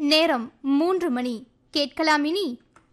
நேரம் மூன்று மணி கேட்கலாம் இனி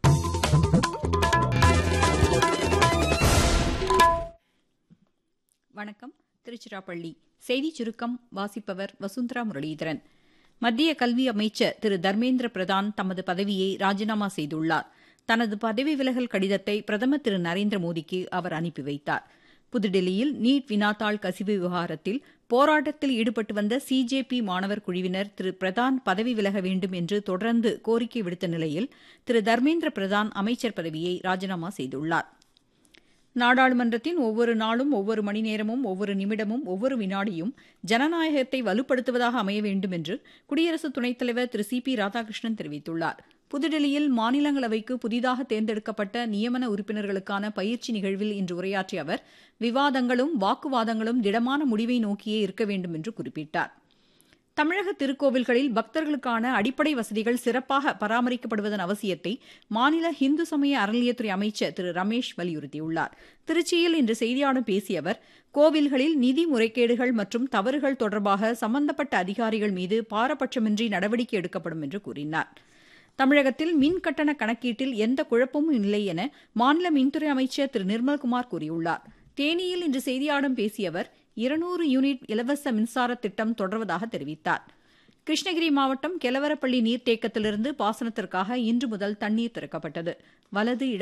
வணக்கம் திருச்சிராப்பள்ளி செய்தி சுருக்கம் வாசிப்பவர் வசுந்தரா முரளிதரன் மத்திய கல்வி அமைச்சர் திரு தர்மேந்திர பிரதான் தமது பதவியை ராஜினாமா செய்துள்ளார் தனது பதவி விலகல் கடிதத்தை பிரதமர் திரு நரேந்திர மோடிக்கு அவர் அனுப்பி வைத்தார் புதுடெல்லியில் நீட் வினாத்தாள் கசிவு விவகாரத்தில் போராட்டத்தில் ஈடுபட்டு வந்த சிஜேபி மாணவர் குழுவினர் திரு பிரதான் பதவி விலக வேண்டும் என்று தொடர்ந்து கோரிக்கை விடுத்த நிலையில் திரு தர்மேந்திர பிரதான் அமைச்சர் பதவியை ராஜினாமா செய்துள்ளார் நாடாளுமன்றத்தின் ஒவ்வொரு நாளும் ஒவ்வொரு மணி நேரமும் ஒவ்வொரு நிமிடமும் ஒவ்வொரு வினாடியும் ஜனநாயகத்தை வலுப்படுத்துவதாக அமைய வேண்டும் என்று குடியரசு துணைத் தலைவர் திரு சி பி ராதாகிருஷ்ணன் தெரிவித்துள்ளார் புதுடெல்லியில் மாநிலங்களவைக்கு புதிதாக தேர்ந்தெடுக்கப்பட்ட நியமன உறுப்பினர்களுக்கான பயிற்சி நிகழ்வில் இன்று உரையாற்றிய அவர் விவாதங்களும் வாக்குவாதங்களும் திடமான முடிவை நோக்கியே இருக்க வேண்டும் என்று குறிப்பிட்டார் தமிழக திருக்கோவில்களில் பக்தர்களுக்கான அடிப்படை வசதிகள் சிறப்பாக பராமரிக்கப்படுவதன் அவசியத்தை மாநில இந்து சமய அறநிலையத்துறை அமைச்சர் திரு ரமேஷ் வலியுறுத்தியுள்ளார் திருச்சியில் இன்று செய்தியாளர் பேசிய அவர் கோவில்களில் நிதி முறைகேடுகள் மற்றும் தவறுகள் தொடர்பாக சம்பந்தப்பட்ட அதிகாரிகள் மீது பாரபட்சமின்றி நடவடிக்கை எடுக்கப்படும் என்று கூறினார் தமிழகத்தில் மின் கட்டண கணக்கீட்டில் எந்த குழப்பமும் இல்லை என மாநில மின்துறை அமைச்சர் திரு நிர்மல்குமார் கூறியுள்ளார் தேனியில் இன்று செய்தியாளர்களிடம் பேசிய அவர் இருநூறு யூனிட் இலவச மின்சார திட்டம் தொடர்வதாக தெரிவித்தார் கிருஷ்ணகிரி மாவட்டம் கெலவரப்பள்ளி நீர்த்தேக்கத்திலிருந்து பாசனத்திற்காக இன்று முதல் தண்ணீர் திறக்கப்பட்டது வலது